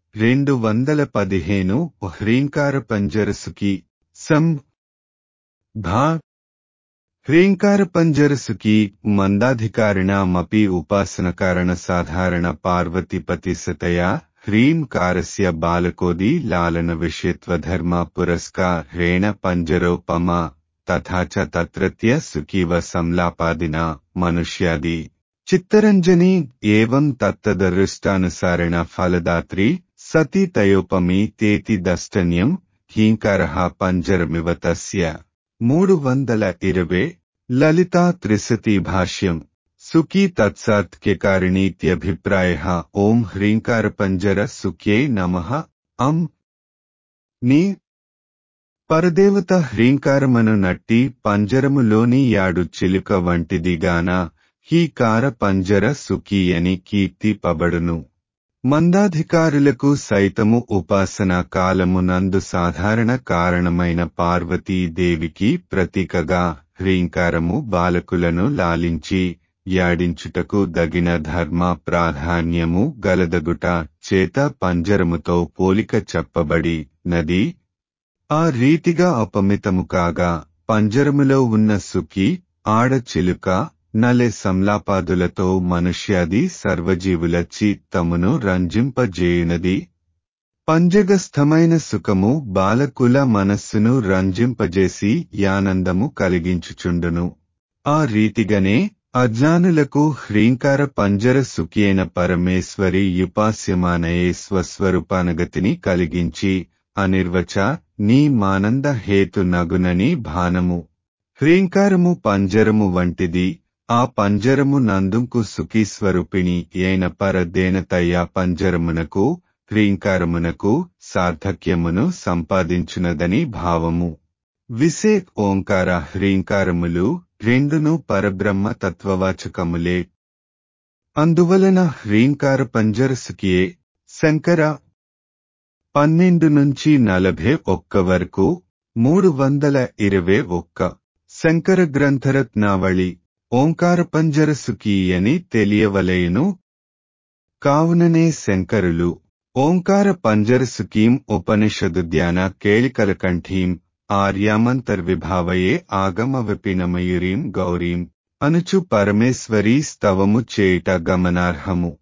రెండు వందల పదిహేను హ్రీంకార పంజరసుకి సం ధా హ్రీంకార పంజరసుకి మందాధికారిణమపి ఉపాసనకారణ సాధారణ పార్వతీపతిసతయా హ్రీంకారస్య బాలకోది లాలన విషయత్వధర్మ పురస్కారేణ పంజరోపమా తథా చ తత్రత్య సుఖీవ సంలాపాదినా మనుష్యాది చిత్తరంజని ఏవం తత్తదృష్టానుసారేణ ఫలదాత్రి సతి తయోపమి తేతి దష్టన్యం హీంకార పంజరమివ తస్య మూడు వందల ఇరవై లలితా త్రిశతి భాష్యం సుఖీ తత్సాత్క్యకారిణీత్యభిప్రాయ ఓం హ్రీంకార పంజర సుఖ్యే నమ అం నీ పరదేవత హ్రీంకారమను నట్టి పంజరములోని యాడు చిలుక వంటిదిగాన హీకార పంజర సుఖీ అని కీర్తి పబడును మందాధికారులకు సైతము ఉపాసన కాలమునందు సాధారణ కారణమైన పార్వతీదేవికి ప్రతీకగా హ్రీంకారము బాలకులను లాలించి యాడించుటకు దగిన ధర్మ ప్రాధాన్యము గలదగుట చేత పంజరముతో పోలిక చెప్పబడి నది ఆ రీతిగా అపమితము కాగా పంజరములో ఉన్న సుఖి ఆడ చిలుక నలె సంలాపాదులతో మనుష్యాది సర్వజీవుల చిత్తమును రంజింపజేయునది పంజగస్థమైన సుఖము బాలకుల మనస్సును రంజింపజేసి యానందము కలిగించుచుండును ఆ రీతిగనే అజ్ఞానులకు హ్రీంకార పంజర సుఖియైన పరమేశ్వరి యుపాస్యమానయే స్వస్వరూపానగతిని కలిగించి అనిర్వచ నీ మానంద హేతు నగునని భానము హ్రీంకారము పంజరము వంటిది ఆ పంజరము నందుంకు సుఖీస్వరూపిణి అయిన పరదేనతయ్య పంజరమునకు హ్రీంకారమునకు సార్థక్యమును సంపాదించునదని భావము విసే ఓంకార హ్రీంకారములు రెండును పరబ్రహ్మ తత్వవాచకములే అందువలన హ్రీంకార పంజరసుకియే శంకర పన్నెండు నుంచి నలభై ఒక్క వరకు మూడు వందల ఇరవై ఒక్క శంకర గ్రంథరత్నావళి ఓంకార పంజరసుకి అని తెలియవలయును కావుననే శంకరులు ఓంకార పంజరసుకీం ఉపనిషదు ధ్యాన కేళికలకంఠీం ఆర్యామంతర్విభావయే ఆగమ విపినమయురీం గౌరీం అనుచు పరమేశ్వరీ స్తవము చేయుట గమనార్హము